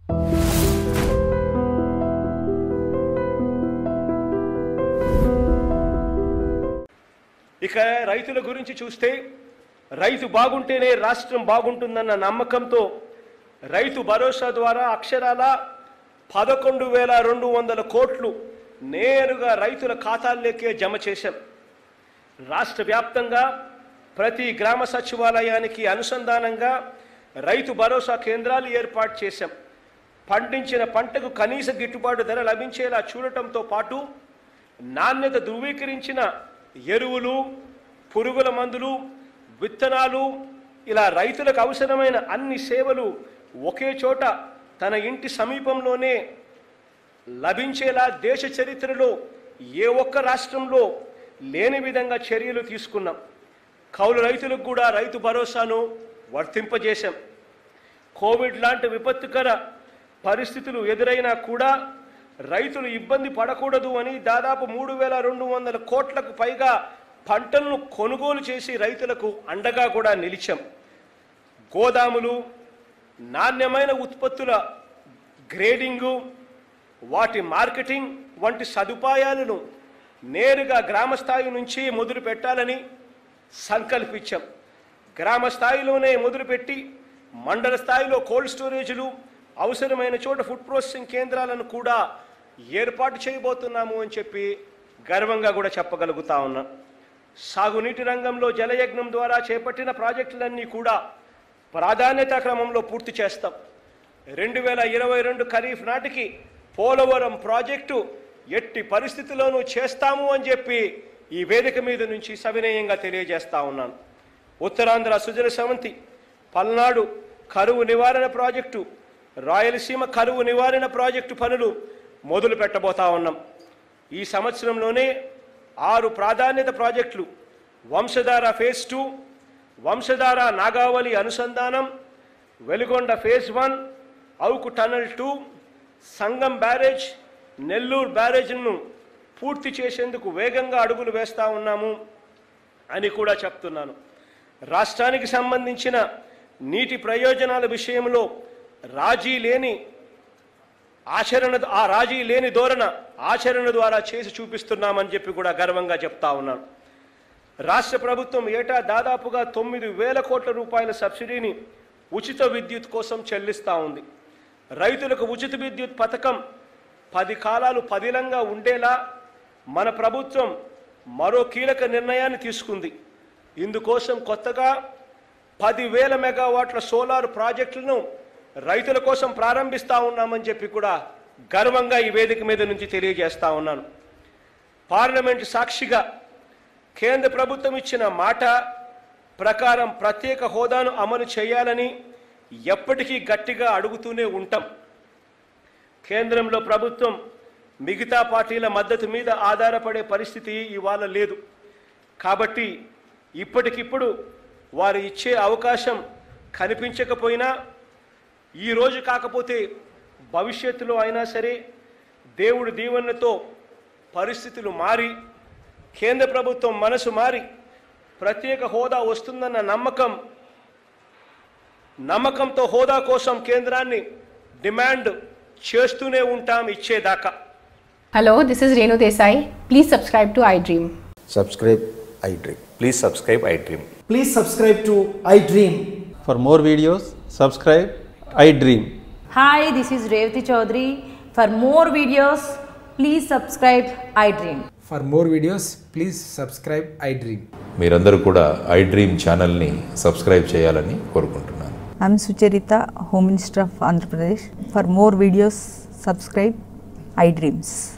ఇక రైతుల గురించి చూస్తే రైతు బాగుంటేనే రాష్ట్రం బాగుంటుందన్న నమ్మకంతో రైతు భరోసా ద్వారా అక్షరాల పదకొండు వేల రెండు వందల కోట్లు నేరుగా రైతుల ఖాతాల్లోకే జమ చేశాం రాష్ట్ర వ్యాప్తంగా ప్రతి గ్రామ సచివాలయానికి అనుసంధానంగా రైతు భరోసా కేంద్రాలు ఏర్పాటు చేశాం పండించిన పంటకు కనీస గిట్టుబాటు ధర లభించేలా చూడటంతో పాటు నాణ్యత ధృవీకరించిన ఎరువులు పురుగుల మందులు విత్తనాలు ఇలా రైతులకు అవసరమైన అన్ని సేవలు ఒకే చోట తన ఇంటి సమీపంలోనే లభించేలా దేశ చరిత్రలో ఏ ఒక్క రాష్ట్రంలో లేని విధంగా చర్యలు తీసుకున్నాం కౌలు రైతులకు కూడా రైతు భరోసాను వర్తింపజేశాం కోవిడ్ లాంటి విపత్తుకర పరిస్థితులు ఎదురైనా కూడా రైతులు ఇబ్బంది పడకూడదు అని దాదాపు మూడు వేల రెండు వందల కోట్లకు పైగా పంటలను కొనుగోలు చేసి రైతులకు అండగా కూడా నిలిచాం గోదాములు నాణ్యమైన ఉత్పత్తుల గ్రేడింగు వాటి మార్కెటింగ్ వంటి సదుపాయాలను నేరుగా గ్రామ స్థాయి నుంచి మొదలు పెట్టాలని సంకల్పించాం గ్రామ స్థాయిలోనే మొదలుపెట్టి మండల స్థాయిలో కోల్డ్ స్టోరేజీలు అవసరమైన చోట ఫుడ్ ప్రాసెసింగ్ కేంద్రాలను కూడా ఏర్పాటు చేయబోతున్నాము అని చెప్పి గర్వంగా కూడా చెప్పగలుగుతా ఉన్నా సాగునీటి రంగంలో జలయజ్ఞం ద్వారా చేపట్టిన ప్రాజెక్టులన్నీ కూడా ప్రాధాన్యత క్రమంలో పూర్తి చేస్తాం రెండు వేల ఇరవై రెండు ఖరీఫ్ నాటికి పోలవరం ప్రాజెక్టు ఎట్టి పరిస్థితుల్లోనూ చేస్తాము అని చెప్పి ఈ వేదిక మీద నుంచి సవినయంగా తెలియజేస్తా ఉన్నాను ఉత్తరాంధ్ర సుజల సమంతి పల్నాడు కరువు నివారణ ప్రాజెక్టు రాయలసీమ కరువు నివారణ ప్రాజెక్టు పనులు మొదలు పెట్టబోతా ఉన్నాం ఈ సంవత్సరంలోనే ఆరు ప్రాధాన్యత ప్రాజెక్టులు వంశధార ఫేజ్ టూ వంశధార నాగావళి అనుసంధానం Veligonda phase one Avuku tunnel two Sangam barrage Nellore బ్యారేజ్ను పూర్తి చేసేందుకు వేగంగా అడుగులు వేస్తా ఉన్నాము అని కూడా చెప్తున్నాను రాష్ట్రానికి సంబంధించిన నీటి ప్రయోజనాల విషయంలో రాజీ లేని ఆచరణ ఆ రాజీ లేని ధోరణ ఆచరణ ద్వారా చేసి చూపిస్తున్నామని చెప్పి కూడా గర్వంగా చెప్తా ఉన్నాను రాష్ట్ర ప్రభుత్వం ఏటా దాదాపుగా తొమ్మిది వేల కోట్ల రూపాయల సబ్సిడీని ఉచిత విద్యుత్ కోసం చెల్లిస్తూ ఉంది రైతులకు ఉచిత విద్యుత్ పథకం పది కాలాలు పదిలంగా ఉండేలా మన ప్రభుత్వం మరో కీలక నిర్ణయాన్ని తీసుకుంది ఇందుకోసం కొత్తగా పదివేల మెగావాట్ల సోలార్ ప్రాజెక్టులను రైతుల కోసం ప్రారంభిస్తా ఉన్నామని చెప్పి కూడా గర్వంగా ఈ వేదిక మీద నుంచి తెలియజేస్తా ఉన్నాను పార్లమెంటు సాక్షిగా కేంద్ర ప్రభుత్వం ఇచ్చిన మాట ప్రకారం ప్రత్యేక హోదాను అమలు చేయాలని ఎప్పటికీ గట్టిగా అడుగుతూనే ఉంటాం కేంద్రంలో ప్రభుత్వం మిగతా పార్టీల మద్దతు మీద ఆధారపడే పరిస్థితి ఇవాళ లేదు కాబట్టి ఇప్పటికిప్పుడు వారు ఇచ్చే అవకాశం కనిపించకపోయినా ఈ రోజు కాకపోతే భవిష్యత్తులో అయినా సరే దేవుడి దీవెనతో పరిస్థితులు మారి కేంద్ర ప్రభుత్వం మనసు మారి ప్రత్యేక హోదా వస్తుందన్న నమ్మకం నమ్మకంతో హోదా కోసం కేంద్రాన్ని డిమాండ్ చేస్తూనే ఉంటాం ఇచ్చేదాకా Hello, this is Renu Desai. Please subscribe to iDream. subscribe iDream. Please subscribe iDream. Please subscribe to iDream. For more videos, subscribe I Dream. Hi, this is Revati Chaudhary. For more videos, please subscribe iDream. For more videos, please subscribe iDream. మీరందరూ కూడా iDream ఛానల్ని subscribe చేయాలని కోరుకుంటున్నాను I'm Sucharita, Home Minister of Andhra Pradesh. For more videos, subscribe iDreams.